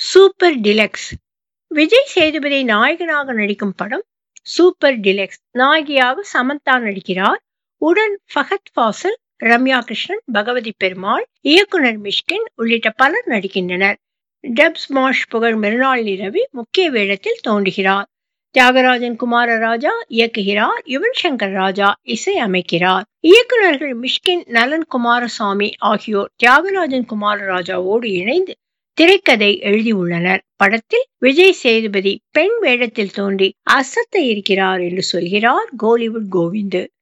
super deluxe Vijay Sethupathi நாயகனாக நடிக்கும் படம் சூப்பர் டிலக்ஸ் நாயகியாக சமந்தா நடிக்கிறார் உடன் ஃபஹத் ஃபாசில் ரம்யா கிருஷ்ணன் பகவதி பெருமாள் இயக்குனர் மிஷ்கின் உள்ளிட்ட பலர் நடிக்கின்றனர் டப்ஸ் மாஷ் புகழ் மிருனாளினி ரவி முக்கிய வேடத்தில் தோன்றுகிறார் தியாகராஜன் குமாரராஜா இயக்குகிறார் யுவன் சங்கர் ராஜா இசை அமைக்கிறார் இயக்குநர்கள் மிஷ்கின் நலன் குமாரசாமி ஆகியோர் தியாகராஜன் குமாரராஜாவோடு இணைந்து திரைக்கதை எழுதியுள்ளனர் படத்தில் விஜய் சேதுபதி பெண் வேடத்தில் தோன்றி அசத்த இருக்கிறார் என்று சொல்கிறார் கோலிவுட் கோவிந்து